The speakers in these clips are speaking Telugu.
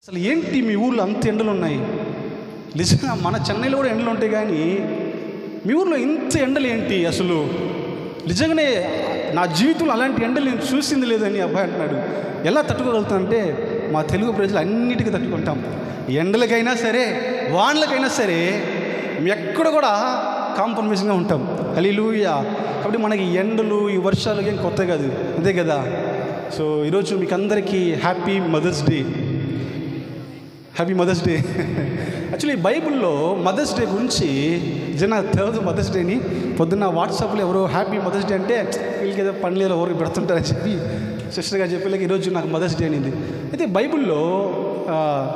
అసలు ఏంటి మీ ఊర్లో అంత ఎండలు ఉన్నాయి నిజంగా మన చెన్నైలో కూడా ఎండలు ఉంటాయి కానీ మీ ఊర్లో ఇంత ఎండలు ఏంటి అసలు నిజంగానే నా జీవితంలో అలాంటి ఎండలు నేను చూసింది లేదని అబ్బాయి అంటున్నాడు ఎలా తట్టుకోగలుగుతానంటే మా తెలుగు ప్రజలు అన్నిటికీ తట్టుకుంటాం ఎండలకైనా సరే వానలకైనా సరే మేము ఎక్కడ కూడా కాంప్రమైజ్గా ఉంటాం అలీలుయా కాబట్టి మనకి ఈ ఎండలు ఈ వర్షాలు ఏం కొత్త కాదు అంతే కదా సో ఈరోజు మీకు అందరికీ happy Mother's Day happy Mother's Day actually బైబిల్లో మదర్స్ డే గురించి జన తెలియదు మదర్స్ డేని పొద్దున్న వాట్సాప్లో ఎవరో హ్యాపీ మదర్స్ డే అంటే వీళ్ళకి ఏదో పనులు ఎవరికి పెడుతుంటారని చెప్పి సిస్టర్ గారు చెప్పలేక ఈరోజు నాకు మదర్స్ డే అనింది అయితే బైబిల్లో ఆ,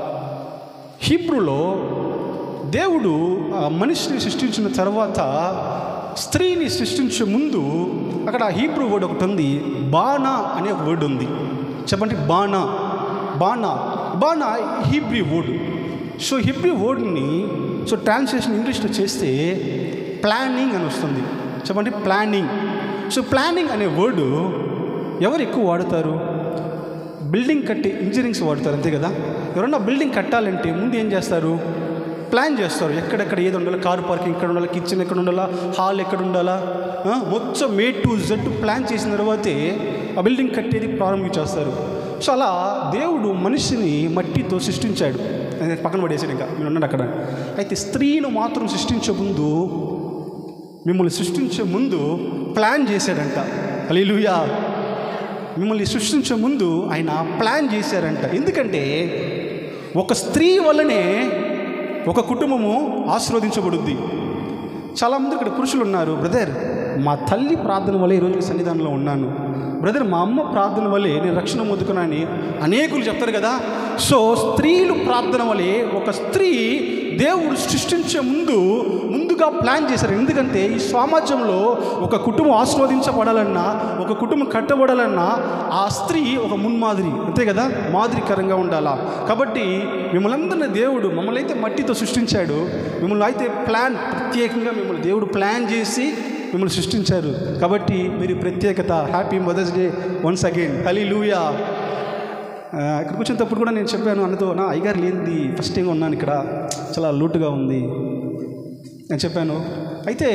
హీబ్రూలో దేవుడు ఆ మనిషిని సృష్టించిన తర్వాత స్త్రీని సృష్టించే ముందు అక్కడ హీబ్రూ వర్డ్ ఒకటి ఉంది బాణా అనే ఒక వర్డ్ ఉంది చెప్పండి బాణా బాణా బాణా హీబ్రీ వర్డ్ సో హీబ్రీ వర్డ్ని సో ట్రాన్స్లేషన్ ఇంగ్లీష్లో చేస్తే ప్లానింగ్ అని వస్తుంది చెప్పండి ప్లానింగ్ సో ప్లానింగ్ అనే వర్డ్ ఎవరు ఎక్కువ వాడుతారు బిల్డింగ్ కట్టి ఇంజనీరింగ్స్ వాడతారు అంతే కదా ఎవరన్నా బిల్డింగ్ కట్టాలంటే ముందు ఏం చేస్తారు ప్లాన్ చేస్తారు ఎక్కడెక్కడ ఏది ఉండాలి కారు పార్కింగ్ ఎక్కడ ఉండాలి కిచెన్ ఎక్కడ ఉండాలా హాల్ ఎక్కడ ఉండాలా ఆ, మొత్తం మే టు జెడ్ ప్లాన్ చేసిన తర్వాతే ఆ బిల్డింగ్ కట్టేది ప్రారంభించేస్తారు సో అలా దేవుడు మనిషిని మట్టితో సృష్టించాడు నేను పక్కన పడేసాడు ఇంకా మీరు ఉన్నాడు అక్కడ అయితే స్త్రీను మాత్రం సృష్టించే ముందు మిమ్మల్ని సృష్టించే ముందు ప్లాన్ చేశాడంట అలీలుయా మిమ్మల్ని సృష్టించే ముందు ఆయన ప్లాన్ చేశారంట ఎందుకంటే ఒక స్త్రీ వల్లనే ఒక కుటుంబము ఆశీర్వదించబడుద్ది చాలామంది ఇక్కడ పురుషులు ఉన్నారు బ్రదర్ మా తల్లి ప్రార్థన వల్లే ఈరోజు ఈ సన్నిధానంలో ఉన్నాను బ్రదర్ మా అమ్మ ప్రార్థన వల్లే నేను రక్షణ పొందుకున్నానని అనేకులు చెప్తారు కదా సో స్త్రీలు ప్రార్థన వల్లే ఒక స్త్రీ దేవుడు సృష్టించే ముందు ముందుగా ప్లాన్ చేశారు ఎందుకంటే ఈ సమాజంలో ఒక కుటుంబం ఆస్వాదించబడాలన్నా ఒక కుటుంబం కట్టబడాలన్నా ఆ స్త్రీ ఒక మున్మాదిరి అంతే కదా మాదిరికరంగా ఉండాలా కాబట్టి మిమ్మల్ని అందరినీ దేవుడు మమ్మల్ని అయితే మట్టితో సృష్టించాడు మిమ్మల్ని అయితే ప్లాన్ ప్రత్యేకంగా మిమ్మల్ని దేవుడు ప్లాన్ చేసి మిమ్మల్ని సృష్టించారు కాబట్టి మీరు ప్రత్యేకత happy Mother's Day once again హలీ లూయా ఇక్కడికి వచ్చినప్పుడు కూడా నేను చెప్పాను అన్నతో నా అయ్యగారు లేనిది ఫస్ట్ టైం ఉన్నాను ఇక్కడ చాలా లూటుగా ఉంది నేను చెప్పాను అయితే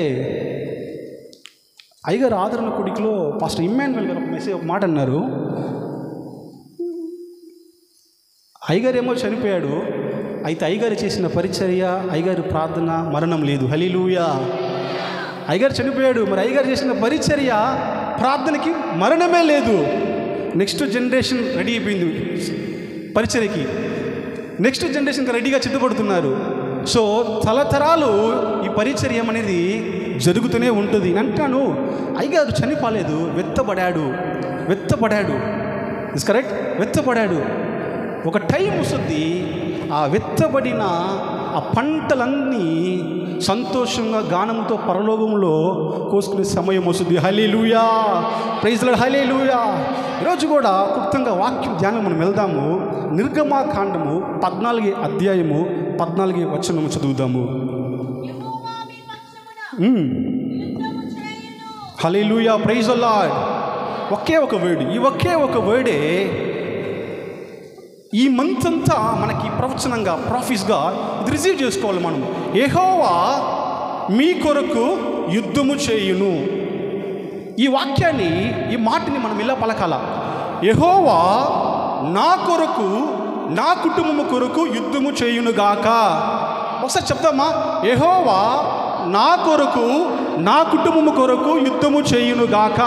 అయ్యగారు ఆదరణ కుడికిలో పాస్టర్ ఇమ్మాన్యువల్ గారు ఒక మెసేజ్ ఒక మాట అన్నారు అయ్యగారు ఏమో చనిపోయాడు అయితే అయ్యగారు చేసిన పరిచర్య అయ్యగారు ప్రార్థన మరణం లేదు హలీలూయా అయ్యగారు చనిపోయాడు మరి అయ్యగారు చేసిన పరిచర్య ప్రార్థనకి మరణమే లేదు నెక్స్ట్ జనరేషన్ రెడీ అయిపోయింది పరిచర్యకి నెక్స్ట్ జనరేషన్కి రెడీగా చిత్తపడుతున్నారు సో తలతరాలు ఈ పరిచర్యం అనేది జరుగుతూనే ఉంటుంది నేను అంటాను అయ్యగారు చనిపోలేదు వెత్తబడాడు వెత్తబడాడు ఇస్ కరెక్ట్ వెత్తబడాడు ఒక టైం వస్తుంది ఆ వెత్తబడిన ఆ పంటలన్నీ సంతోషంగా గానంతో పరలోకంలో కోసుకునే సమయం వస్తుంది హలే లూయా ప్రైజ్లో హలే లూయా ఈరోజు కూడా క్లుప్తంగా వాక్యం ధ్యానం మనం వెళ్దాము నిర్గమాకాండము పద్నాలుగు అధ్యాయము పద్నాలుగు వచనము చదువుదాము యెహోవా మీ పక్షమున యుద్ధము చేయును. హలే లూయా ప్రైజ్ లార్డ్ ఒకే ఒక వేడి ఈ ఒకే ఒక వేడే ఈ మంత్ అంతా మనకి ప్రవచనంగా ప్రాఫీస్గా ఇది రిసీవ్ చేసుకోవాలి మనం ఏహోవా మీ కొరకు యుద్ధము చేయును ఈ వాక్యాన్ని ఈ మాటని మనం ఇలా పలకాల యెహోవా నా కొరకు నా కుటుంబము కొరకు యుద్ధము చేయునుగాక ఒకసారి చెప్తామా యెహోవా నా కొరకు నా కుటుంబము కొరకు యుద్ధము చేయునుగాక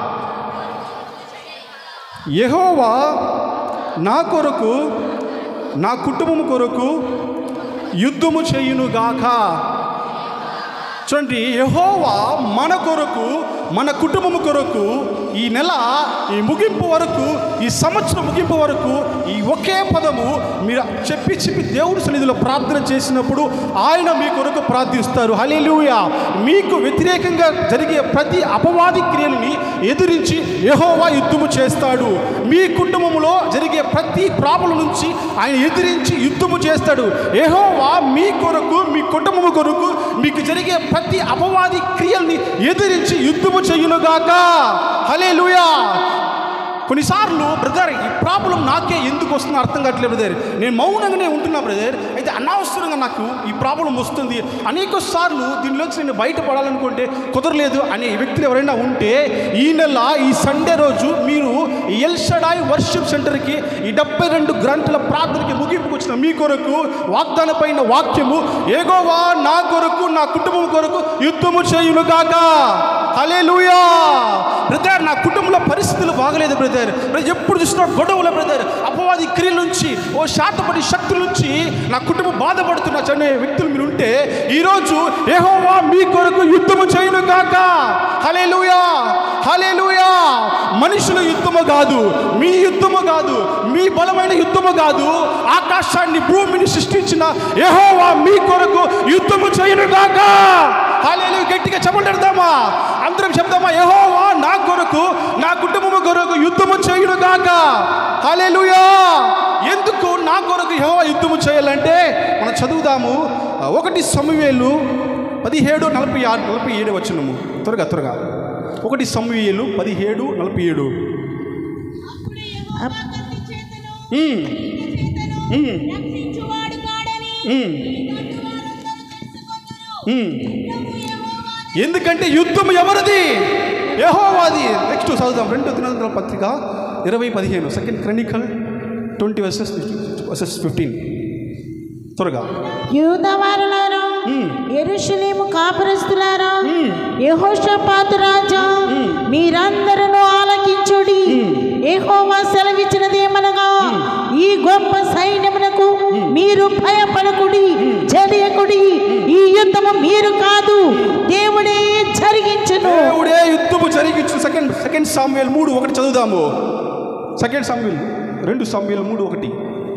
యెహోవా నా కొరకు నా కుటుంబము కొరకు యుద్ధము చేయునుగాక చూడండి యెహోవా మన కొరకు మన కుటుంబం కొరకు ఈ నెల ఈ ముగింపు వరకు ఈ సంవత్సరం ముగింపు వరకు ఈ ఒకే పదము మీరు చెప్పి చెప్పి దేవుడి సన్నిధిలో ప్రార్థన చేసినప్పుడు ఆయన మీ కొరకు ప్రార్థిస్తారు హల్లెలూయా మీకు వ్యతిరేకంగా జరిగే ప్రతి అపవాది క్రియలని ఎదిరించి యెహోవా యుద్ధము చేస్తాడు మీ కుటుంబంలో జరిగే ప్రతి ప్రాబ్లం నుంచి ఆయన ఎదిరించి యుద్ధము చేస్తాడు యెహోవా మీ కొరకు మీ కుటుంబము కొరకు మీకు జరిగే ప్రతి అపవాది క్రియల్ని ఎదిరించి యుద్ధము చేయునుగాక హలే కొన్నిసార్లు బ్రదర్ ఈ ప్రాబ్లం నాకే ఎందుకు వస్తుందో అర్థం కావట్లేదు బ్రదర్ నేను మౌనంగానే ఉంటున్నా బ్రదర్ అయితే అనవసరంగా నాకు ఈ ప్రాబ్లం వస్తుంది అనేక సార్లు దీనిలోంచి నేను బయటపడాలనుకుంటే కుదరలేదు అనే వ్యక్తులు ఎవరైనా ఉంటే ఈ నెల ఈ సండే రోజు మీరు ఈ ఎల్షడాయ్ వర్షిప్ సెంటర్కి ఈ డెబ్బై రెండు గంటల ప్రార్థనకి ముగింపుకు వచ్చిన మీ కొరకు వాగ్దాన పైన వాక్యము ఏగోవా నా కొరకు నా కుటుంబం కొరకు యుద్ధము చేయును కాక హల్లెలూయా బ్రదర్ నా కుటుంబంలో పరిస్థితులు బాగలేదు బ్రదర్ బ్రదర్ ఎప్పుడు చూసినా గొడవల బ్రదర్ అపవాది క్రియల నుంచి ఓ శాతపడి శక్తుల నుంచి నా కుటుంబం బాధపడుతున్న చనే వ్యక్తులు మీరు ఉంటే ఈరోజు యెహోవా మీ కొరకు యుద్ధము చేయను కాక హల్లెలూయా హల్లెలూయా మనుషుల యుద్ధము కాదు మీ యుద్ధము కాదు మీ బలమైన యుద్ధము కాదు ఆకాశాన్ని భూమిని సృష్టించిన యెహోవా మీ కొరకు యుద్ధము చేయను కాక హల్లెలూయా గట్టిగా చెప్పండిద్దామా అందరం చెప్దామా యెహోవా నా కొరకు నా కుటుంబము కొరకు యుద్ధము చేయును గాక హల్లెలూయా ఎందుకు నా కొరకు యెహోవా యుద్ధము చేయాలంటే మనం చదువుదాము ఆ, ఒకటి సమవేలు పదిహేడు నలభై ఆరు నలభై ఏడు వచ్చినము త్వరగా త్వరగా ఒకటి సమవేలు పదిహేడు నలభై ఏడు అప్పుడు యెహోవా కత్తి చేతను ఉమ్, ఈటె చేతను ఉమ్. రక్షించువాడు కాడని ఉమ్, ఈ గట్టు వారందరూ తెలుసుకొందురు. ఉమ్. యుద్ధము యెహోవాది. ఎందుకంటే యుద్ధం ఎవరిది యహోవాది నెక్స్ట్ చదువుదాం రెండు దినోత్తర పత్రిక ఇరవై పదిహేను second Chronicle twenty verses verses fifteen త్వరగా యూదవారులారా మ్మ్. ఎరుషలేము కాపురస్తులారా మ్మ్. యెహోషాపాతు రాజా మీరందరూ ఆలకించుడి యెహోవా సెలవిచ్చినదేమనగా ఈ గొప్ప సైన్యమునకు మీరు భయపడకుడి చెలియకుడి ఈ యుద్ధము మీరు కాదు దేవుడే జరిగించును దేవుడే యుద్ధము జరిగించు సెకండ్ సెకండ్ సామ్యుయల్ మూడు ఒకటి చదువుదాము సెకండ్ సామ్యుయల్ రెండు సామ్యుయల్ మూడు ఒకటి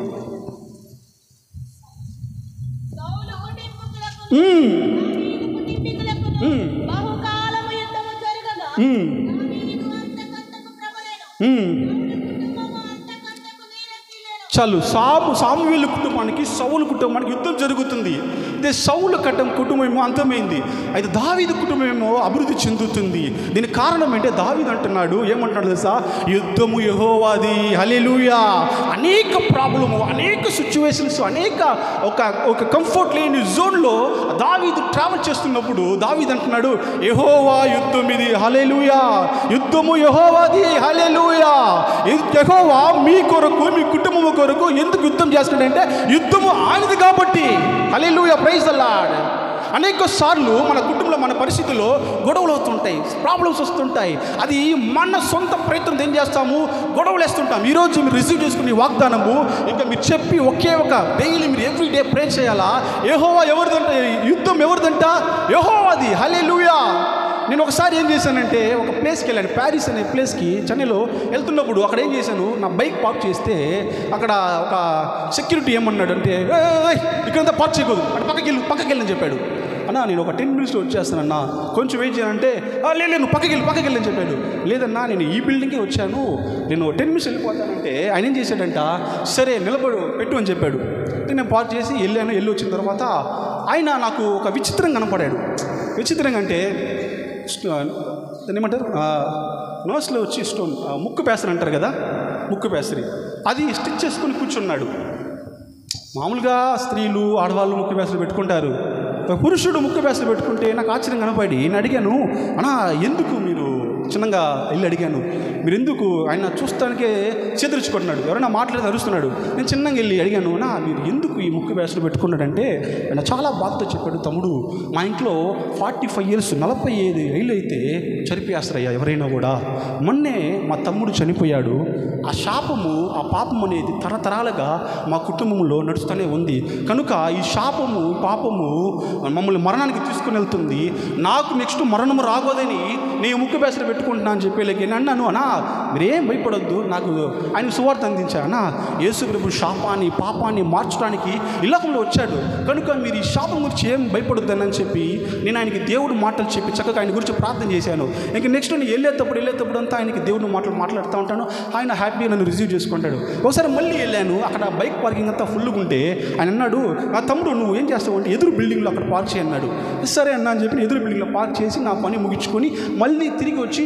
సౌలు కుటుంబీకులకు మ్మ్. దావీదు కుటుంబీకులకును మ్మ్. బహుకాలము యుద్ధము జరగగా మ్మ్. దావీదు అంతకంతకు ప్రబలెను. మ్మ్. సౌలు కుటుంబము అంతకంతకు వీరశీలెను. చాలు సాము సామువేలు కుటుంబానికి సౌలు కుటుంబానికి యుద్ధం జరుగుతుంది ఇదే సౌలు కట్టం కుటుంబం ఏమో అంతమైంది అయితే దావీదు కుటుంబం ఏమో అభివృద్ధి చెందుతుంది దీనికి కారణం ఏంటంటే దావీదు అంటున్నాడు ఏమంటున్నాడు తెలుసా యుద్ధము యహోవాది హలెలుయా అనేక ప్రాబ్లము అనేక సిచ్యువేషన్స్ అనేక ఒక ఒక కంఫర్ట్ లేని జోన్లో దావీదు ట్రావెల్ చేస్తున్నప్పుడు దావీదు అంటున్నాడు యహోవా యుద్ధం ఇది హలెలుయా యుద్ధము యహోవాది హలెలుయా యహోవా మీ కొరకు మీ కుటుంబం కొరకు ఎందుకు యుద్ధం చేస్తున్నాడంటే యుద్ధము ఆయనది కాబట్టి హలెలుయా ప్రైజ్ ద లార్డ్ అనేక సార్లు మన కుటుంబంలో మన పరిస్థితుల్లో గొడవలు అవుతుంటాయి ప్రాబ్లమ్స్ వస్తుంటాయి అది మన సొంత ప్రయత్నం ఏం చేస్తాము గొడవలు వేస్తుంటాం ఈరోజు మీరు రిసీవ్ చేసుకునే వాగ్దానము ఇంకా మీరు చెప్పి ఒకే ఒక డైలీ మీరు ఎవ్రీ డే ప్రే చేయాలా యహోవా ఎవరిదంట యుద్ధం ఎవరిదంట యహోవాది హలే నేను ఒకసారి ఏం చేశానంటే ఒక ప్లేస్కి వెళ్ళాను ప్యారిస్ అనే ప్లేస్కి చెన్నైలో వెళ్తున్నప్పుడు అక్కడ ఏం చేశాను నా బైక్ పార్క్ చేస్తే అక్కడ ఒక సెక్యూరిటీ ఏమన్నాడు అంటే "ఏయ్, ఏయ్, ఏయ్, ఇక్కడంతా పార్క్ చేయకూడదు అంటే పక్కకి వెళ్ళు పక్కకి వెళ్ళని చెప్పాడు అన్నా నేను ఒక టెన్ మినిట్స్లో వచ్చేస్తానన్నా కొంచెం వెయిట్ చేయాలంటే "ఆ, లేదు లేదు, నువ్వు పక్కకి వెళ్ళి పక్కకి వెళ్ళని చెప్పాడు లేదన్నా నేను ఈ బిల్డింగ్కే వచ్చాను నేను టెన్ మినిట్స్ వెళ్ళిపోతానంటే ఆయన ఏం చేశాడంట సరే నిలబడు పెట్టు అని చెప్పాడు నేను పార్క్ చేసి వెళ్ళాను వెళ్ళి వచ్చిన తర్వాత ఆయన నాకు ఒక విచిత్రం కనపడాడు విచిత్రంగా అంటే స్టో- దాన్ని ఏమంటారు ఆ, నోస్లో వచ్చి స్టోన్ ఆ, ముక్కు పేసరి అంటారు కదా ముక్కు పేసరి అది స్టిచ్ చేసుకుని కూర్చున్నాడు మామూలుగా స్త్రీలు ఆడవాళ్ళు ముక్కు పేసలు పెట్టుకుంటారు ఒక పురుషుడు ముక్కు పేసలు పెట్టుకుంటే నాకు ఆశ్చర్యం కనపడి నేను అడిగాను అన్నా ఎందుకు మీరు చిన్నగా వెళ్ళి అడిగాను మీరు ఎందుకు ఆయన చూస్తానికే చేతులుచుకుంటున్నాడు ఎవరైనా మాట్లాడితే అరుస్తున్నాడు నేను చిన్నగా వెళ్ళి అడిగాను నా మీరు ఎందుకు ఈ ముక్కు వేసలు పెట్టుకున్నాడంటే ఆయన చాలా బాధతో చెప్పాడు తమ్ముడు మా ఇంట్లో ఫార్టీ ఫైవ్ ఇయర్స్ నలభై ఐదు ఏళ్ళు అయితే చనిపోయేస్తారయ్యా ఎవరైనా కూడా మొన్నే మా తమ్ముడు చనిపోయాడు ఆ శాపము ఆ పాపం అనేది తరతరాలుగా మా కుటుంబంలో నడుస్తూనే ఉంది కనుక ఈ శాపము ఈ పాపము మమ్మల్ని మరణానికి తీసుకుని వెళ్తుంది నాకు నెక్స్ట్ మరణము రాబోదని నేను ముక్కు బేసలు పెట్టుకుంటున్నా అని చెప్పేలాగే నేను అన్నాను అన్నా మీరేం భయపడొద్దు నాకు ఆయన సువార్త అందించారు అన్నా యేసు ప్రభు శాపాన్ని పాపాన్ని మార్చడానికి ఈ లోకంలో వచ్చాడు కనుక మీరు ఈ శాపం గురించి ఏం భయపడొద్దని అని చెప్పి నేను ఆయనకి దేవుడు మాటలు చెప్పి చక్కగా ఆయన గురించి ప్రార్థన చేశాను ఇంక నెక్స్ట్ నేను వెళ్ళేటప్పుడు వెళ్ళేటప్పుడు అంతా ఆయనకి దేవుడు మాటలు మాట్లాడుతూ ఉంటాను ఆయన హ్యాపీగా నన్ను రిసీవ్ చేసుకుంటాడు ఒకసారి మళ్ళీ వెళ్ళాను అక్కడ బైక్ పార్కింగ్ అంతా ఫుల్గా ఉంటే ఆయన అన్నాడు నా తమ్ముడు నువ్వు ఏం చేస్తావు అంటే ఎదురు బిల్డింగ్లో అక్కడ పార్క్ చేయి అన్నాడు సరే అన్నా అని చెప్పి ఎదురు బిల్డింగ్లో పార్క్ చేసి నా పని ముగించుకొని మళ్ళీ తిరిగి వచ్చి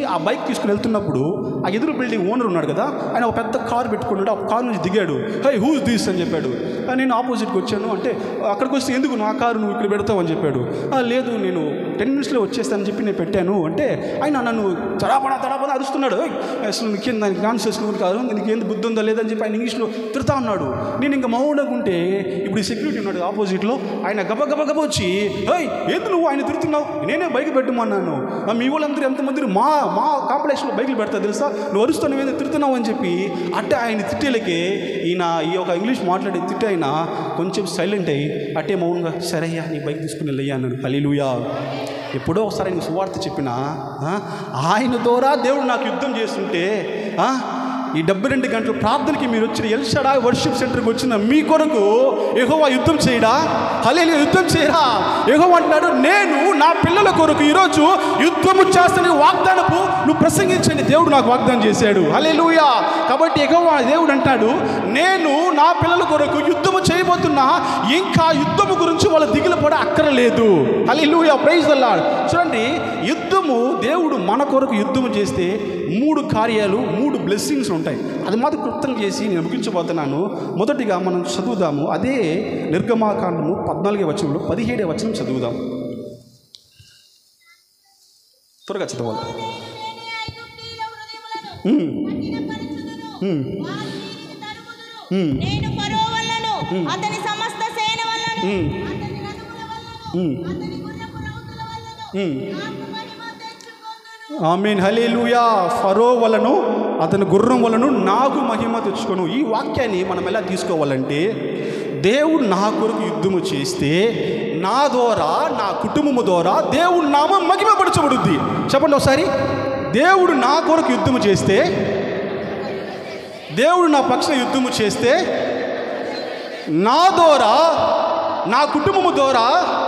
ఆ బైక్ తీసుకుని వెళ్తున్నప్పుడు ఆ ఎదురు బిల్డింగ్ ఓనర్ ఉన్నాడు కదా ఆయన ఒక పెద్ద కారు పెట్టుకున్నాడు ఆ కారు నుంచి దిగాడు హై హూస్ దిస్ అని చెప్పాడు "ఆ, నేను ఆపోజిట్కి వచ్చాను అంటే అక్కడికి వస్తే ఎందుకు నా కారు నువ్వు ఇక్కడ పెడతావు అని చెప్పాడు "ఆ, లేదు నేను టెన్ మినిట్స్లో వచ్చేస్తానని చెప్పి నేను పెట్టాను అంటే ఆయన నన్ను తడాపడా తడాపడా అరుస్తున్నాడు "ఏయ్, అసలు నీకేం దానికి డాన్స్ చేసుకుని కాదు నీకు ఏంది బుద్ధి ఉందా లేదని చెప్పి ఆయన ఇంగ్లీష్లో తిడతా ఉన్నాడు నేను ఇంకా మౌనంగా ఉంటే ఇప్పుడు ఈ సెక్యూరిటీ ఉన్నాడు ఆపోజిట్లో ఆయన గబ గబ గబ వచ్చి ఏయ్ ఏంది నువ్వు ఆయన తిడుతున్నావు నేనే బైక్ పెట్టమన్నాను "ఆ, మీ వాళ్ళందరూ ఎంతమంది మా మా కాంప్లెక్స్లో బైకులు పెడతా తెలుసా నువ్వు అరుస్తాను ఏదో తిడుతున్నావు అని చెప్పి అట్టే ఆయన తిట్టేలకే ఈయన ఈ యొక్క ఇంగ్లీష్ మాట్లాడే తిట్టే ఆయన కొంచెం సైలెంట్ అయ్యి అట్టే మౌనంగా సరే అయ్యా నీ బైక్ తీసుకుని వెళ్ళయ్యా అన్నాడు హలీలుయా ఎప్పుడో ఒకసారి ఆయన సువార్త చెప్పిన ఆ, ఆయన ద్వారా దేవుడు నాకు యుద్ధం చేస్తుంటే ఆ, ఈ డెబ్బై రెండు గంటల ప్రార్థనకి మీరు వచ్చిన ఎల్షడా వర్షిప్ సెంటర్కి వచ్చిన మీ కొరకు ఎహోవా యుద్ధం చేయడా హలే యుద్ధం చేయరా ఎహోవా అంటున్నాడు నేను నా పిల్లల కొరకు ఈరోజు యుద్ధము చేస్తాను వాగ్దానపు నువ్వు ప్రసంగించండి దేవుడు నాకు వాగ్దానం చేశాడు హలే కాబట్టి ఎగోవా దేవుడు అంటాడు నేను నా పిల్లల కొరకు యుద్ధము చేయబోతున్నా ఇంకా యుద్ధము గురించి వాళ్ళ దిగులు పడ అక్కరలేదు హలే లూయా ప్రైజ్ అల్లాడు చూడండి యుద్ధము దేవుడు మన కొరకు యుద్ధము చేస్తే మూడు కార్యాలు మూడు బ్లెస్సింగ్స్ ఉంటాయి అది మాత్రం క్లుప్తం చేసి నేను ముగించబోతున్నాను మొదటిగా మనం చదువుదాము అదే నిర్గమాకాండము పద్నాలుగే వచనంలో పదిహేడే వచనం చదువుదాం త్వరగా చదవాలి నేనే ఐగుప్తీయుల హృదయములను ఉమ్, కఠినపరచుదును. ఉమ్, వారు దీనికి తరుముదురు. ఉమ్. నేను ఫరో వల్లను అతని సమస్త సేన వల్లను ఉమ్. అతని రథముల వల్లను ఉమ్. అతని గుర్రపు రౌతుల వల్లను ఉమ్. నాకు మహిమ తెచ్చుకొందును. ఆమెన్ హలేలుయా ఫరో వలను అతని గుర్రం వలను నాకు మహిమ తెచ్చుకొను ఈ వాక్యాన్ని మనం ఎలా తీసుకోవాలంటే దేవుడు నా కొరకు యుద్ధము చేస్తే నా ద్వారా నా కుటుంబము ద్వారా దేవుడు నామం మహిమపరచబడుద్ది చెప్పండి ఒకసారి దేవుడు నా కొరకు యుద్ధము చేస్తే దేవుడు నా పక్షన యుద్ధము చేస్తే నా ద్వారా నా కుటుంబము ద్వారా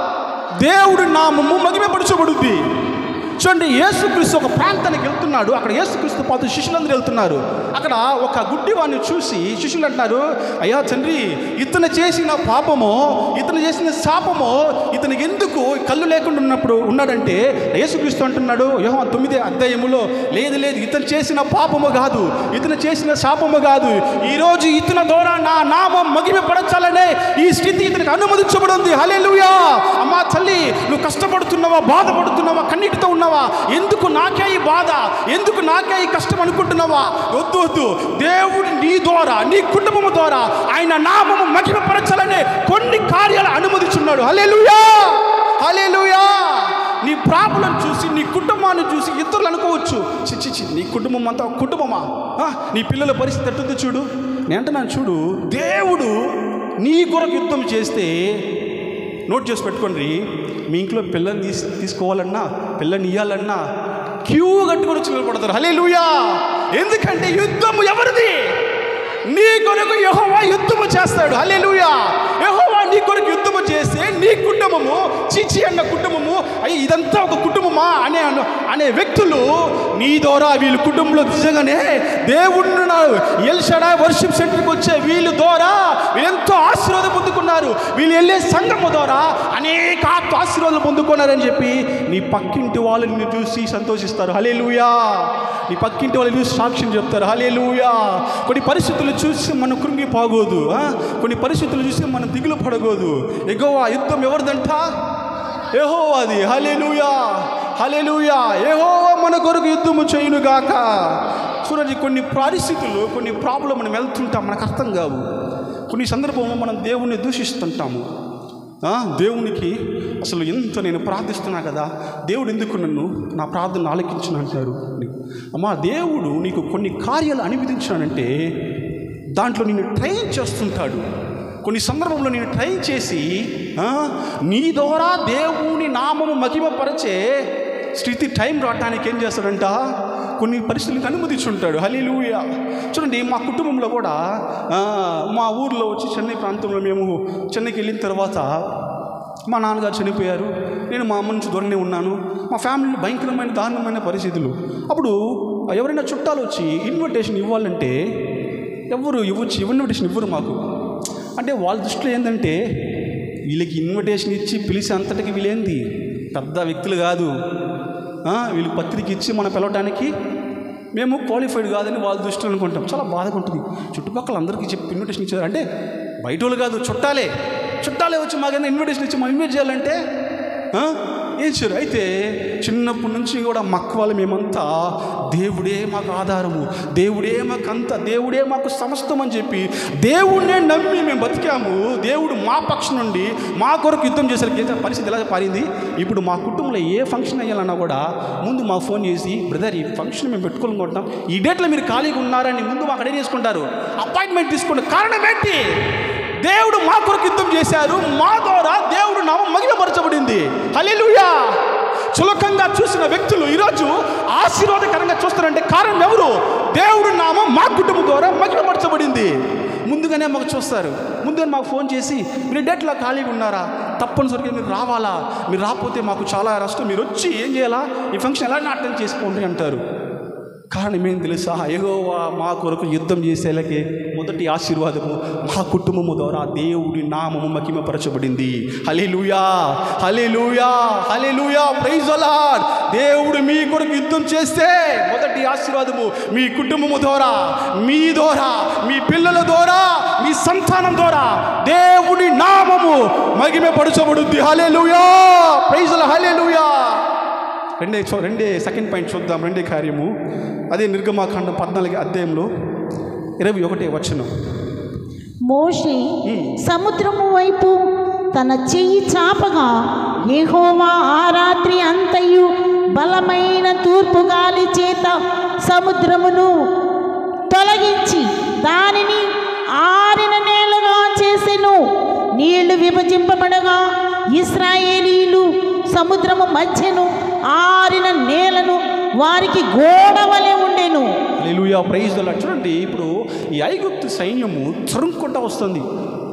దేవుడు నామము మగిమపరచబడుద్ది చూడండి యేసుక్రీస్తు ఒక ప్రాంతానికి వెళ్తున్నాడు అక్కడ యేసుక్రీస్తు పాటు శిష్యులందరూ వెళ్తున్నారు అక్కడ ఒక గుడ్డి వాడిని చూసి శిష్యులు అంటున్నారు అయ్యా తండ్రి ఇతను చేసిన పాపమో ఇతను చేసిన శాపమో ఇతనికి ఎందుకు కళ్ళు లేకుండా ఉన్నప్పుడు ఉన్నాడంటే యేసుక్రీస్తు అంటున్నాడు యోహ తొమ్మిది అధ్యాయములో లేదు లేదు ఇతను చేసిన పాపము కాదు ఇతను చేసిన శాపము కాదు ఈరోజు ఇతని ద్వారా నా నామం మగిమపరచాలనే ఈ స్థితి ఇతనికి అనుమతించబడి ఉంది హల్లెలూయా అమ్మా తల్లి నువ్వు కష్టపడుతున్నావా బాధపడుతున్నావా కన్నీటితో ఉన్నావా ఎందుకు నాకే ఈ బాధ ఎందుకు నాకే ఈ కష్టం అనుకుంటున్నావా వద్దు వద్దు దేవుడు నీ ద్వారా నీ కుటుంబము ద్వారా ఆయన నామము మహిమపరచాలనే కొన్ని కార్యాలు అనుమతించున్నాడు హల్లెలూయా హల్లెలూయా నీ ప్రాబ్లం చూసి నీ కుటుంబాన్ని చూసి ఇతరులు అనుకోవచ్చు చి చి, చి నీ కుటుంబం అంతా ఒక కుటుంబమా ఆ, నీ పిల్లల పరిస్థితి ఎట్టుందో చూడు నేను అంటున్నాను చూడు దేవుడు నీ కొరకు యుద్ధం చేస్తే నోట్ చేసి పెట్టుకోండి మీ ఇంట్లో పిల్లని తీసి తీసుకోవాలన్నా పిల్లని ఇవ్వాలన్నా క్యూ కట్టుకొని వచ్చి నిలబడతారు హలే ఎందుకంటే యుద్ధము ఎవరిది నీ కొరకు యెహోవా యుద్ధము చేస్తాడు హలే యెహోవా నీ కొరకు యుద్ధము చేస్తే నీ కుటుంబము చిచి అన్న కుటుంబము అయ్యి ఇదంతా ఒక కుటుంబమా అనే అన్న- అనే వ్యక్తులు నీ ద్వారా వీళ్ళ కుటుంబంలో నిజంగానే దేవుడు ఎల్షడా వర్షిప్ సెంటర్కి వచ్చే వీళ్ళ ద్వారా వీళ్ళెంతో ఆశీర్వాదం పొందుకున్నారు వీళ్ళు వెళ్ళే సంఘము ద్వారా అనేక ఆత్మ ఆశీర్వాదాలు పొందుకున్నారని చెప్పి నీ పక్కింటి వాళ్ళు నిన్ను చూసి సంతోషిస్తారు హలే నీ పక్కింటి వాళ్ళు చూసి సాక్ష్యం చెప్తారు హలే కొన్ని పరిస్థితులు చూసి మనం కృంగిపోగోదు ఆ? కొన్ని పరిస్థితులు చూసి మనం దిగులు పడగోదు ఎగో ఆ యుద్ధం ఎవరిదంట ఏహో అది హలేలుయా హలేలుయా ఏహో మన కొరకు యుద్ధము చేయునుగాక చూడండి కొన్ని పరిస్థితులు కొన్ని ప్రాబ్లం మనం వెళ్తుంటాం మనకు అర్థం కావు కొన్ని సందర్భంలో మనం దేవుణ్ణి దూషిస్తుంటాము ఆ, దేవునికి అసలు ఎంత నేను ప్రార్థిస్తున్నా కదా దేవుడు ఎందుకు నన్ను నా ప్రార్థన ఆలకించిన అంటారు అమ్మా దేవుడు నీకు కొన్ని కార్యాలు అనుమతించాడంటే దాంట్లో నిన్ను ట్రైన్ చేస్తుంటాడు కొన్ని సందర్భంలో నేను ట్రైన్ చేసి ఆ, నీ ద్వారా దేవుని నామము మహిమపరిచే స్థితి టైం రావడానికి ఏం చేస్తాడంట కొన్ని పరిస్థితులకు అనుమతించుంటాడు హలీలూయ చూడండి మా కుటుంబంలో కూడా ఆ, మా ఊర్లో వచ్చి చెన్నై ప్రాంతంలో మేము చెన్నైకి వెళ్ళిన తర్వాత మా నాన్నగారు చనిపోయారు నేను మా అమ్మ నుంచి దూరంగా ఉన్నాను మా ఫ్యామిలీ భయంకరమైన దారుణమైన పరిస్థితులు అప్పుడు ఎవరైనా చుట్టాలు వచ్చి ఇన్విటేషన్ ఇవ్వాలంటే ఎవరు ఇవ్వచ్చు ఇన్విటేషన్ ఇవ్వరు మాకు అంటే వాళ్ళ దృష్టిలో ఏంటంటే వీళ్ళకి ఇన్విటేషన్ ఇచ్చి పిలిచి అంతటికి వీళ్ళేంది పెద్ద వ్యక్తులు కాదు ఆ, వీళ్ళు పత్రిక ఇచ్చి మనం పిలవడానికి మేము క్వాలిఫైడ్ కాదని వాళ్ళ దృష్టిలో అనుకుంటాం చాలా బాధగా ఉంటుంది చుట్టుపక్కల అందరికీ చెప్పి ఇన్విటేషన్ ఇచ్చారు అంటే బయట వాళ్ళు కాదు చుట్టాలే చుట్టాలే వచ్చి మాకైనా ఇన్విటేషన్ ఇచ్చి మనం ఇన్వైట్ చేయాలంటే ఆ? ఏం చేయరు అయితే చిన్నప్పటి నుంచి కూడా మక్క వాళ్ళు మేమంతా దేవుడే మాకు ఆధారము దేవుడే మాకు అంత దేవుడే మాకు సమస్తం అని చెప్పి దేవుడినే నమ్మి మేము బతికాము దేవుడు మా పక్షం నుండి మా కొరకు యుద్ధం చేసే పరిస్థితి ఎలా పారింది ఇప్పుడు మా కుటుంబంలో ఏ ఫంక్షన్ అయ్యాలన్నా కూడా ముందు మాకు ఫోన్ చేసి బ్రదర్ ఈ ఫంక్షన్ మేము పెట్టుకోవాలనుకుంటున్నాం ఈ డేట్లో మీరు ఖాళీగా ఉన్నారని ముందు మాకు అడే చేసుకుంటారు అపాయింట్మెంట్ తీసుకుంటారు కారణం ఏంటి దేవుడు మా కొరకు యుద్ధం చేశారు మా ద్వారా దేవుడు నామం మగిమపరచబడింది హల్లెలూయా చులకంగా చూసిన వ్యక్తులు ఈరోజు ఆశీర్వాదకరంగా చూస్తారంటే కారణం ఎవరు దేవుడు నామం మా కుటుంబం ద్వారా మగిమపరచబడింది ముందుగానే మాకు చూస్తారు ముందుగానే మాకు ఫోన్ చేసి మీరు డేట్లో ఖాళీగా ఉన్నారా తప్పనిసరిగా మీరు రావాలా మీరు రాకపోతే మాకు చాలా నష్టం మీరు వచ్చి ఏం చేయాలా ఈ ఫంక్షన్ ఎలా అటెండ్ చేసుకోండి అంటారు కారణం ఏం తెలుసా ఎగోవా మా కొరకు యుద్ధం చేసేలాగే మొదటి ఆశీర్వాదము మా కుటుంబము ద్వారా దేవుడి నామము మహిమపరచబడింది హల్లెలూయా హల్లెలూయా హల్లెలూయా ప్రైజ్ అలాడ్ దేవుడు మీ కొరకు యుద్ధం చేస్తే మొదటి ఆశీర్వాదము మీ కుటుంబము ద్వారా మీ ద్వారా మీ పిల్లల ద్వారా మీ సంతానం ద్వారా దేవుడి నామము మహిమపరచబడుద్ది హల్లెలూయా ప్రైజ్ హల్లెలూయా రెండే చూ రెండే సెకండ్ పాయింట్ చూద్దాం రెండే కార్యము అదే నిర్గమాకాండం పద్నాలుగు అధ్యాయంలో ఇరవై ఒకటే వచనం మోషే సముద్రము వైపు తన చెయ్యి చాపగా యెహోవా ఆ రాత్రి అంతయు బలమైన తూర్పు గాలి చేత సముద్రమును తొలగించి దానిని ఆరిన నేలగా చేసెను నీళ్లు విభజింపబడగా ఇస్రాయేలీలు సముద్రము మధ్యను ఆరిన నేలను వారికి గోడ వలె ఉండెను హల్లెలూయా ప్రైజ్ అలా చూడండి ఇప్పుడు ఈ ఐగుప్తు సైన్యము తరుముకుంటా వస్తుంది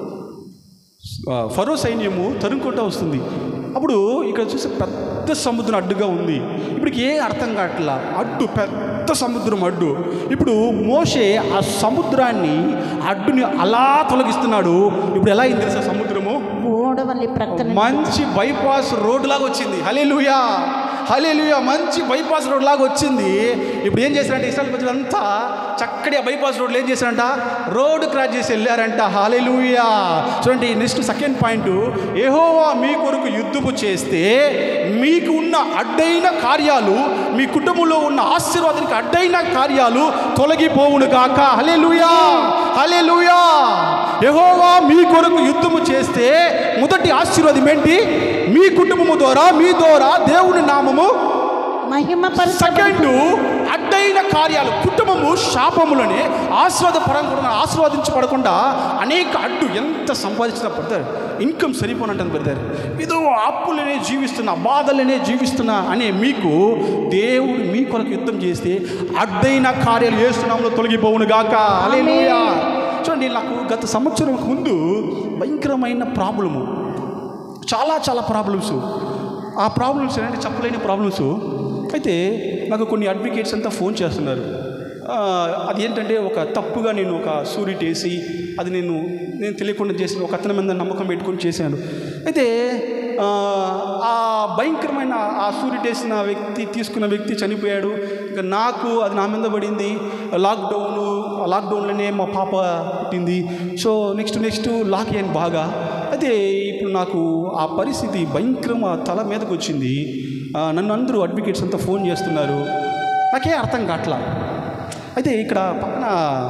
ఆ, ఫరో సైన్యము తరుముకుంటా వస్తుంది అప్పుడు ఇక్కడ చూస్తే పెద్ద సముద్రం అడ్డుగా ఉంది ఇప్పుడు ఏ అర్థం కావట్లా అడ్డు పెద్ద సముద్రం అడ్డు ఇప్పుడు మోషే ఆ సముద్రాన్ని అడ్డుని అలా తొలగిస్తున్నాడు ఇప్పుడు ఎలా అయింది తెలుసా సముద్రము గోడ వలె ప్రక్కన మంచి బైపాస్ రోడ్ లాగా వచ్చింది హలేలుయా హలేలుయా మంచి బైపాస్ రోడ్ లాగా వచ్చింది ఇప్పుడు ఏం చేశారంటే ఇస్రాయల్ ప్రజలంతా చక్కటి ఆ బైపాస్ రోడ్లు ఏం చేశారంట రోడ్ క్రాస్ చేసి వెళ్ళారంట హలేలుయా చూడండి నెక్స్ట్ సెకండ్ పాయింట్ ఏహోవా మీ కొరకు యుద్ధము చేస్తే మీకు ఉన్న అడ్డైన కార్యాలు మీ కుటుంబంలో ఉన్న ఆశీర్వాదానికి అడ్డైన కార్యాలు తొలగిపోవును గాక హలేలుయా హలేలుయా యెహోవా మీ కొరకు యుద్ధము చేస్తే మొదటి ఆశీర్వాదం ఏంటి మీ కుటుంబము ద్వారా మీ ద్వారా దేవుని నామము మహిమ సెకండ్ అడ్డైన కార్యాలు కుటుంబము శాపములనే ఆస్వాదపరంగా కూడా ఆస్వాదించబడకుండా అనేక అడ్డు ఎంత సంపాదించిన బ్రదర్ ఇన్కమ్ సరిపోనంటుంది బ్రదర్ ఏదో అప్పులనే జీవిస్తున్నా బాధలనే జీవిస్తున్నా అనే మీకు దేవుడు మీ కొరకు యుద్ధం చేస్తే అడ్డైన కార్యాలు చేస్తున్నాములో తొలగిపోవును గాక హల్లెలూయా చూడండి నాకు గత సంవత్సరం ముందు భయంకరమైన ప్రాబ్లము చాలా చాలా ప్రాబ్లమ్స్ ఆ ప్రాబ్లమ్స్ ఏంటంటే చెప్పలేని ప్రాబ్లమ్స్ అయితే నాకు కొన్ని అడ్వకేట్స్ అంతా ఫోన్ చేస్తున్నారు ఆ, అది ఏంటంటే ఒక తప్పుగా నేను ఒక సూరిట్ వేసి అది నేను నేను తెలియకుండా చేసిన ఒక అతని మీద నమ్మకం పెట్టుకొని చేశాను అయితే ఆ, ఆ భయంకరమైన ఆ సూరిట్ వేసిన వ్యక్తి తీసుకున్న వ్యక్తి చనిపోయాడు ఇంకా నాకు అది నా మీద పడింది లాక్డౌన్ ఆ లాక్డౌన్లోనే మా పాప పుట్టింది సో నెక్స్ట్ నెక్స్ట్ లాక్ అయ్యాను బాగా అయితే ఇప్పుడు నాకు ఆ పరిస్థితి భయంకరం ఆ తల మీదకి వచ్చింది ఆ, నన్ను అందరూ అడ్వకేట్స్ అంతా ఫోన్ చేస్తున్నారు నాకే అర్థం కావట్లా అయితే ఇక్కడ పక్కన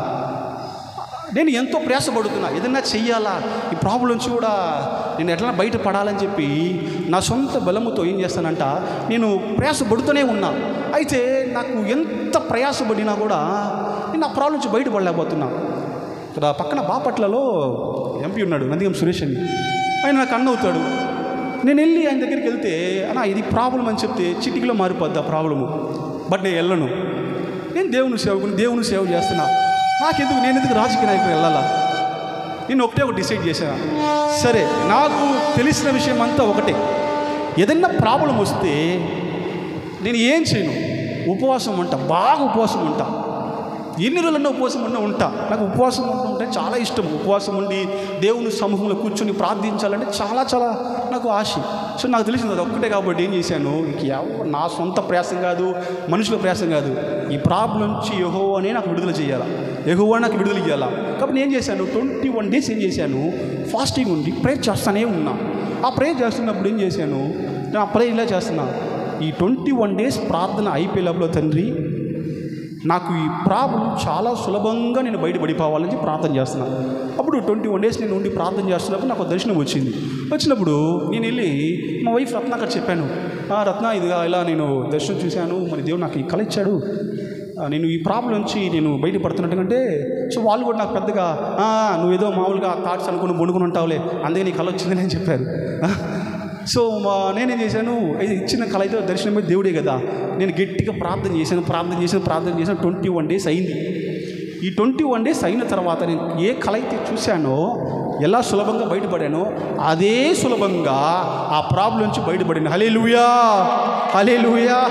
నేను ఎంతో ప్రయాసపడుతున్నా ఏదన్నా చెయ్యాలా ఈ ప్రాబ్లం నుంచి కూడా నేను ఎట్లా బయట పడాలని చెప్పి నా సొంత బలముతో ఏం చేస్తానంట నేను ప్రయాసపడుతూనే ఉన్నా అయితే నాకు ఎంత ప్రయాసపడినా కూడా నేను ఆ ప్రాబ్లం నుంచి బయటపడలేకపోతున్నా ఇక్కడ పక్కన బాపట్లలో ఎంపీ ఉన్నాడు నందిగం సురేష్ అని ఆయన నాకు అన్న అవుతాడు నేను వెళ్ళి ఆయన దగ్గరికి వెళ్తే అన్న ఇది ప్రాబ్లం అని చెప్తే చిటికలో మారిపోద్ది ఆ ప్రాబ్లము బట్ నేను వెళ్ళను నేను దేవుని సేవకుని దేవుని సేవ చేస్తున్నా నాకెందుకు నేను ఎందుకు రాజకీయ నాయకుడు వెళ్ళాలా నేను ఒకటే ఒకటి డిసైడ్ చేశాను సరే నాకు తెలిసిన విషయం అంతా ఒకటే ఏదైనా ప్రాబ్లం వస్తే నేను ఏం చేయను ఉపవాసం ఉంటా బాగా ఉపవాసం ఉంటా ఎన్ని రోజులన్నా ఉపవాసం ఉన్నా ఉంటా నాకు ఉపవాసం ఉంటే చాలా ఇష్టం ఉపవాసం ఉండి దేవుని సమూహంలో కూర్చొని ప్రార్థించాలంటే చాలా చాలా నాకు ఆశ సో నాకు తెలిసింది అది ఒక్కటే కాబట్టి ఏం చేశాను ఇంక ఎవ- నా సొంత ప్రయాసం కాదు మనుషుల ప్రయాసం కాదు ఈ ప్రాబ్లం నుంచి యహో అనే నాకు విడుదల చేయాలా యహో నాకు విడుదల ఇవ్వాలా కాబట్టి నేను ఏం చేశాను ట్వంటీ వన్ డేస్ ఏం చేశాను ఫాస్టింగ్ ఉండి ప్రేయర్ చేస్తానే ఉన్నా ఆ ప్రేయర్ చేస్తున్నప్పుడు ఏం చేశాను నేను ఆ ప్రేయర్ ఇలా చేస్తున్నా ఈ ట్వంటీ వన్ డేస్ ప్రార్థన అయిపోయే లోపల తండ్రి నాకు ఈ ప్రాబ్లం చాలా సులభంగా నేను బయటపడిపోవాలని చెప్పి ప్రార్థన చేస్తున్నాను అప్పుడు ట్వంటీ వన్ డేస్ నేను ఉండి ప్రార్థన చేస్తున్నప్పుడు నాకు ఒక దర్శనం వచ్చింది వచ్చినప్పుడు నేను వెళ్ళి మా వైఫ్ రత్నాకర్ చెప్పాను "ఆ, రత్న ఇదిగా ఇలా నేను దర్శనం చూశాను మరి దేవుడు నాకు ఈ కళ ఇచ్చాడు ఆ, నేను ఈ ప్రాబ్లం నుంచి నేను బయటపడుతున్నట్టుకంటే సో వాళ్ళు కూడా నాకు పెద్దగా "ఆ, నువ్వేదో మామూలుగా థాట్స్ అనుకుని వండుకుని ఉంటావులే అందుకే నీ కళ వచ్చిందని అని చెప్పారు సో మా నేనేం చేశాను ఇది ఇచ్చిన కళ అయితే దర్శనమే దేవుడే కదా నేను గట్టిగా ప్రార్థన చేశాను ప్రార్థన చేశాను ప్రార్థన చేశాను ట్వంటీ వన్ డేస్ అయింది ఈ ట్వంటీ వన్ డేస్ అయిన తర్వాత నేను ఏ కళ అయితే చూశానో ఎలా సులభంగా బయటపడానో అదే సులభంగా ఆ ప్రాబ్లం నుంచి బయటపడింది హలే లూయా హలే లూయా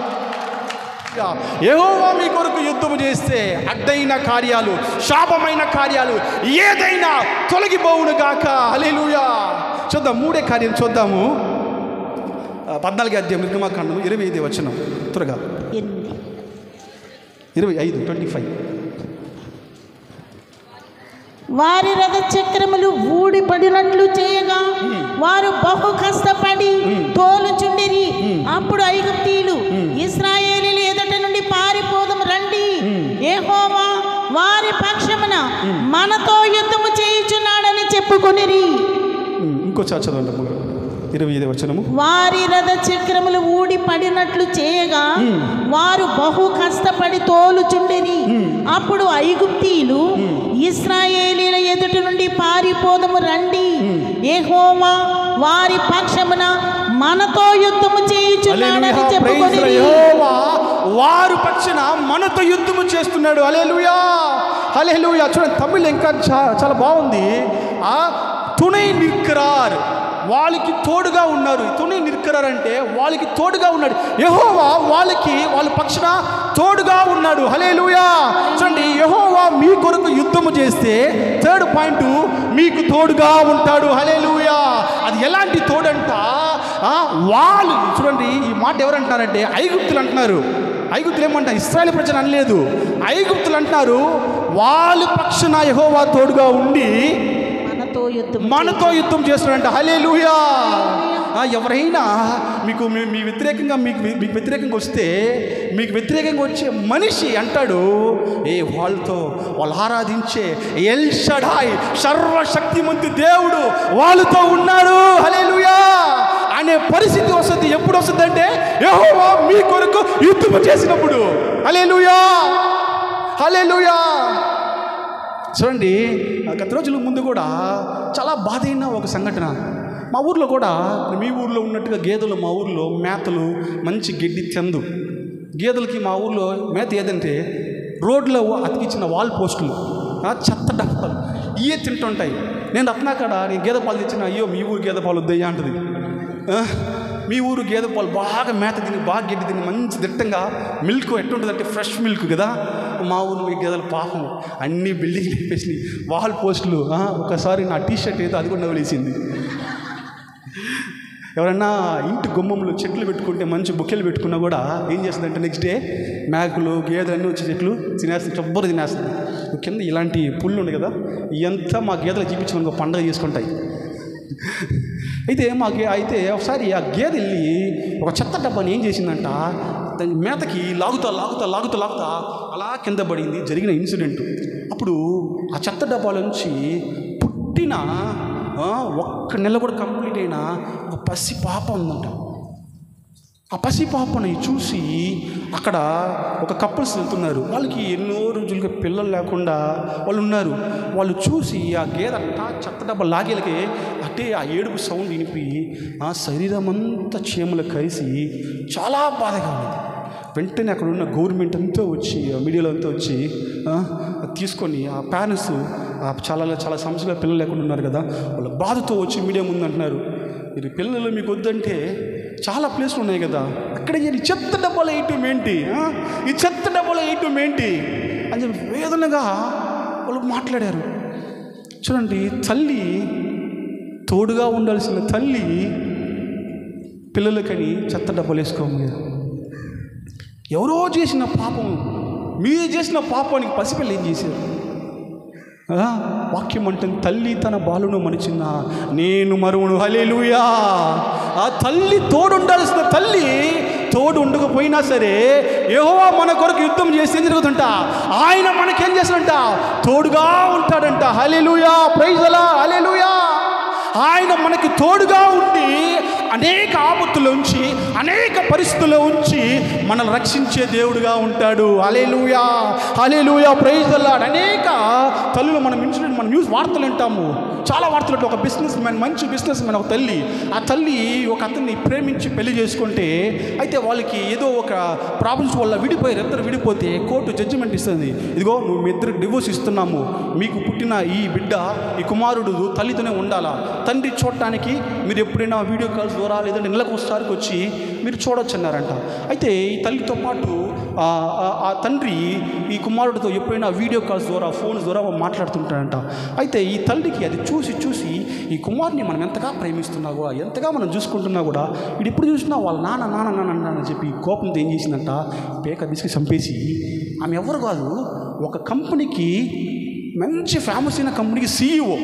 ఏహోవా మీ కొరకు యుద్ధము చేస్తే అడ్డైన కార్యాలు శాపమైన కార్యాలు ఏదైనా తొలగిపోవును గాక హల్లెలూయా చూద్దాం మూడే కార్యం చూద్దాము ఆ, పద్నాలుగు అధ్యాయం నిర్గమాకాండము ఇరవై ఐదు వచ్చిన త్వరగా ఎనిమిది ఇరవై ఐదు ట్వంటీ ఫైవ్ వారి రథ చక్రములు ఊడిపడినట్లు చేయగా వారు బహు కష్టపడి తోలుచుండిరి అప్పుడు ఐగుప్తీయులు ఇస్రాయేలీలు ఎదుట నుండి పారిపోదం రండి యెహోవా వారి పక్షమున మనతో యుద్ధము చేయుచున్నాడని చెప్పుకొనిరి ఇంకోసారి చదవండి అమ్మగారు ఇరవై ఐదు వచనము వారి రథ చక్రములు ఊడి పడినట్లు చేయగా వారు బహు కష్టపడి తోలుచుండిరి అప్పుడు ఐగుప్తీయులు ఇస్రాయేలీల ఎదుటి నుండి పారిపోదము రండి యెహోవా వారి పక్షమున మనతో యుద్ధము చేయుచున్నాడని హల్లెలూయా, praise the చెప్పుకొనిరి యెహోవా వారు పక్షన మనతో యుద్ధము చేస్తున్నాడు అలేలుయా హలేలుయా చూడండి తమిళ్ ఇంకా చా- చాలా బాగుంది ఆ తుణై నిక్రార్ వాళ్ళకి తోడుగా ఉన్నారు తుణై నిక్రార్ అంటే వాళ్ళకి తోడుగా ఉన్నాడు యెహోవా వాళ్ళకి వాళ్ళ పక్షన తోడుగా ఉన్నాడు హలేలుయా చూడండి యెహోవా మీ కొరకు యుద్ధము చేస్తే థర్డ్ పాయింట్ మీకు తోడుగా ఉంటాడు హలేలుయా అది ఎలాంటి తోడంట ఆ, వాళ్ళు చూడండి ఈ మాట ఎవరు అంటున్నారంటే ఐగుప్తులు అంటున్నారు ఐగుప్తులు ఏమంటారు ఇస్రాయల్ ప్రజలు అనలేదు ఐగుప్తులు అంటున్నారు వాళ్ళ పక్షన యెహోవా తోడుగా ఉండి మనతో యుద్ధం మనతో యుద్ధం చేస్తున్నాడంట హలేలుయా ఆ, ఎవరైనా మీకు మీ మీ వ్యతిరేకంగా మీకు మీకు వ్యతిరేకంగా వస్తే మీకు వ్యతిరేకంగా వచ్చే మనిషి అంటాడు ఏ వాళ్ళతో వాళ్ళు ఆరాధించే ఎల్ షడాయ్ సర్వశక్తిమంతి దేవుడు వాళ్ళతో ఉన్నాడు హలేలుయా అనే పరిస్థితి వస్తుంది ఎప్పుడు వస్తుంది అంటే యెహోవా మీ కొరకు యుద్ధం చేసినప్పుడు హలేలుయా హలేలుయా చూడండి ఆ గత రోజుల ముందు కూడా చాలా బాధైన ఒక సంఘటన మా ఊర్లో కూడా మీ ఊర్లో ఉన్నట్టుగా గేదెలు మా ఊర్లో మేతలు మంచి గడ్డి చందు గేదెలకి మా ఊర్లో మేత ఏదంటే రోడ్లో అతికించిన వాల్ పోస్టులు ఆ చెత్త డబ్బాలు ఇవే తింటుంటాయి నేను రత్నాకాడ నేను గేదె పాలు తెచ్చిన అయ్యో మీ ఊరు గేదె పాలు వద్దయ్యా అంటది ఆ, మీ ఊరు గేదె పాలు బాగా మేత తిని బాగా గడ్డి తిని మంచి దిట్టంగా మిల్క్ ఎట్టుంటుందంటే ఫ్రెష్ మిల్క్ కదా మా ఊరు మీ గేదెల పాపం అన్ని బిల్డింగ్ లేపేసి వాల్ పోస్టులు ఆ, ఒకసారి నా టీ షర్ట్ ఏదో అది కూడా నవ్వులేసింది ఎవరన్నా ఇంటి గుమ్మంలో చెట్లు పెట్టుకుంటే మంచి బుక్కెలు పెట్టుకున్నా కూడా ఏం చేస్తుందంటే నెక్స్ట్ డే మేకలు గేదెలు అన్నీ వచ్చి చెట్లు తినేస్తుంది చబ్బరు తినేస్తుంది కింద ఇలాంటి పుల్లు ఉన్నాయి కదా ఎంత మా గేదెలు చూపించుకొని ఒక పండగ చేసుకుంటాయి అయితే మా గే అయితే ఒకసారి ఆ గేదె వెళ్ళి ఒక చెత్త డబ్బాని ఏం చేసిందంట దాని మేతకి లాగుతా లాగుతా లాగుతా లాగుతా అలా కింద పడింది జరిగిన ఇన్సిడెంట్ అప్పుడు ఆ చెత్త డబ్బాల నుంచి పుట్టిన ఆ, ఒక్క నెల కూడా కంప్లీట్ అయిన ఒక పసి పాప ఉందంట ఆ పసి పాపని చూసి అక్కడ ఒక కపుల్స్ వెళ్తున్నారు వాళ్ళకి ఎన్నో రోజులుగా పిల్లలు లేకుండా వాళ్ళు ఉన్నారు వాళ్ళు చూసి ఆ గేదె అట్టా చెత్త డబ్బా లాగేలకి అట్టే ఆ ఏడుపు సౌండ్ వినిపి ఆ శరీరం అంతా చీమలు కలిసి చాలా బాధగా ఉంది వెంటనే అక్కడ ఉన్న గవర్నమెంట్ అంతా వచ్చి ఆ మీడియాలో అంతా వచ్చి ఆ, అది తీసుకొని ఆ పేరెంట్స్ ఆ చాలా చాలా సమస్యల పిల్లలు లేకుండా ఉన్నారు కదా వాళ్ళ బాధతో వచ్చి మీడియా ముందు అంటున్నారు మీరు పిల్లలు మీకు వద్దంటే చాలా ప్లేస్లు ఉన్నాయి కదా అక్కడ ఈ చెత్త డబ్బాలు వేయటం ఏంటి ఆ? ఈ చెత్త డబ్బాలు వేయటం ఏంటి అని చెప్పి వేదనగా వాళ్ళు మాట్లాడారు చూడండి తల్లి తోడుగా ఉండాల్సిన తల్లి పిల్లలకని చెత్త డబ్బులు వేసుకోమన్నారు ఎవరో చేసిన పాపం మీరు చేసిన పాపానికి పసిపిల్ల ఏం చేశారు ఆ, వాక్యం అంటుంది తల్లి తన బాలును మనిచిన నేను మరువును హలేలుయా ఆ తల్లి తోడు ఉండాల్సిన తల్లి తోడు ఉండకపోయినా సరే యెహోవా మన కొరకు యుద్ధం చేసి ఏం జరుగుతుంట ఆయన మనకేం చేస్తాడంట తోడుగా ఉంటాడంట హలేలుయా ప్రైజ్ అలా హలేలుయా ఆయన మనకి తోడుగా ఉండి అనేక ఆపత్తుల ఉంచి అనేక పరిస్థితుల్లో ఉంచి మనల్ని రక్షించే దేవుడుగా ఉంటాడు అలేలుయా అలేలుయా ప్రైజ్ అల్లాడ్ అనేక తల్లులు మనం ఇన్సిడెంట్ మన న్యూస్ వార్తలు వింటాము చాలా వార్తలు ఉంటాయి. ఒక బిజినెస్ మ్యాన్ మంచి బిజినెస్ మ్యాన్ ఒక తల్లి ఆ తల్లి ఒక అతన్ని ప్రేమించి పెళ్లి చేసుకుంటే అయితే వాళ్ళకి ఏదో ఒక ప్రాబ్లమ్స్ వల్ల విడిపోయారు ఇద్దరు విడిపోతే కోర్టు జడ్జిమెంట్ ఇస్తుంది ఇదిగో నువ్వు మీ ఇద్దరికి డివోర్స్ ఇస్తున్నాము మీకు పుట్టిన ఈ బిడ్డ ఈ కుమారుడు తల్లితోనే ఉండాలా తండ్రి చూడటానికి మీరు ఎప్పుడైనా వీడియో కాల్స్ ద్వారా లేదంటే నెలకు ఒకసారికి వచ్చి మీరు చూడొచ్చు అన్నారంట అయితే ఈ తల్లితో పాటు ఆ, ఆ- ఆ తండ్రి ఈ కుమారుడితో ఎప్పుడైనా వీడియో కాల్స్ ద్వారా ఫోన్స్ ద్వారా మాట్లాడుతుంటాడంట అయితే ఈ తల్లికి అది చూసి చూసి ఈ కుమారుని మనం ఎంతగా ప్రేమిస్తున్నా కూడా ఎంతగా మనం చూసుకుంటున్నా కూడా వీడు ఎప్పుడు చూసినా వాళ్ళ నాన్న నాన్న నాన్న నాన్న అని చెప్పి కోపంతో ఏం చేసిందంట పేక తీసుకు చంపేసి ఆమె ఎవరు కాదు ఒక కంపెనీకి మంచి ఫేమస్ అయిన కంపెనీకి సీఈఓ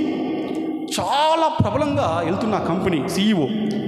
చాలా ప్రబలంగా వెళ్తున్న ఆ కంపెనీ సీఈఓ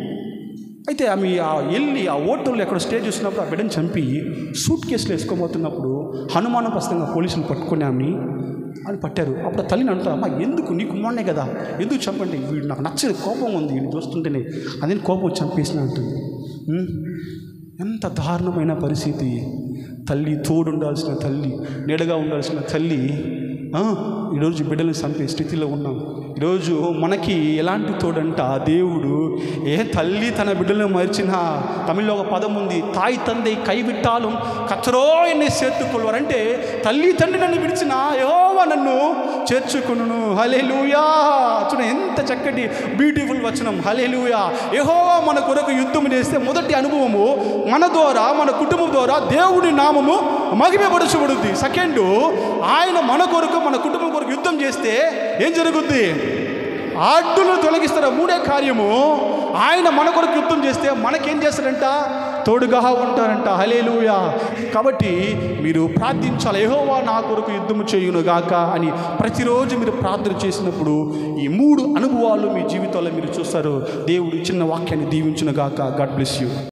అయితే ఆమె ఆ వెళ్ళి ఆ ఓటర్లు ఎక్కడ స్టే చేసినప్పుడు ఆ బిడ్డను చంపి సూట్ కేసులో వేసుకోబోతున్నప్పుడు హనుమానపస్తంగా పోలీసులు పట్టుకొని ఆమె అని పట్టారు అప్పుడు ఆ తల్లిని అంటారు అమ్మా ఎందుకు నీ కుమారునే కదా ఎందుకు చంపండి వీడు నాకు నచ్చని కోపం ఉంది వీడిని చూస్తుంటేనే అదే కోపం వచ్చి చంపేసిన అంటుంది ఉం? ఎంత దారుణమైన పరిస్థితి తల్లి తోడు ఉండాల్సిన తల్లి నీడగా ఉండాల్సిన తల్లి ఆ, ఈరోజు బిడ్డలను చంపే స్థితిలో ఉన్నాం ఈరోజు మనకి ఎలాంటి తోడంట దేవుడు ఏ తల్లి తన బిడ్డలను మరిచిన తమిళ్లో ఒక పదం ఉంది తాయి తందై కైవిట్టాలు కచ్చరో ఎన్ని చేర్చుకోవారు అంటే తల్లి తండ్రి నన్ను విడిచిన యెహోవా నన్ను చేర్చుకును హలేలుయా చూడ ఎంత చక్కటి బ్యూటిఫుల్ వచనం హలేలుయా యెహోవా మన కొరకు యుద్ధం చేస్తే మొదటి అనుభవము మన ద్వారా మన కుటుంబం ద్వారా దేవుడి నామము మగిమపరచబడుద్ది సెకండ్ ఆయన మన కొరకు మన కుటుంబం కొరకు యుద్ధం చేస్తే ఏం జరుగుద్ది అడ్డులను తొలగిస్తారు మూడే కార్యము ఆయన మన కొరకు యుద్ధం చేస్తే మనకేం చేస్తారంట తోడుగా ఉంటారంట హలేలుయా కాబట్టి మీరు ప్రార్థించాలి యెహోవా నా కొరకు యుద్ధము చేయును గాక అని ప్రతిరోజు మీరు ప్రార్థన చేసినప్పుడు ఈ మూడు అనుభవాలు మీ జీవితంలో మీరు చూస్తారు దేవుడు చిన్న వాక్యాన్ని దీవించును గాక గాడ్ బ్లెస్ యూ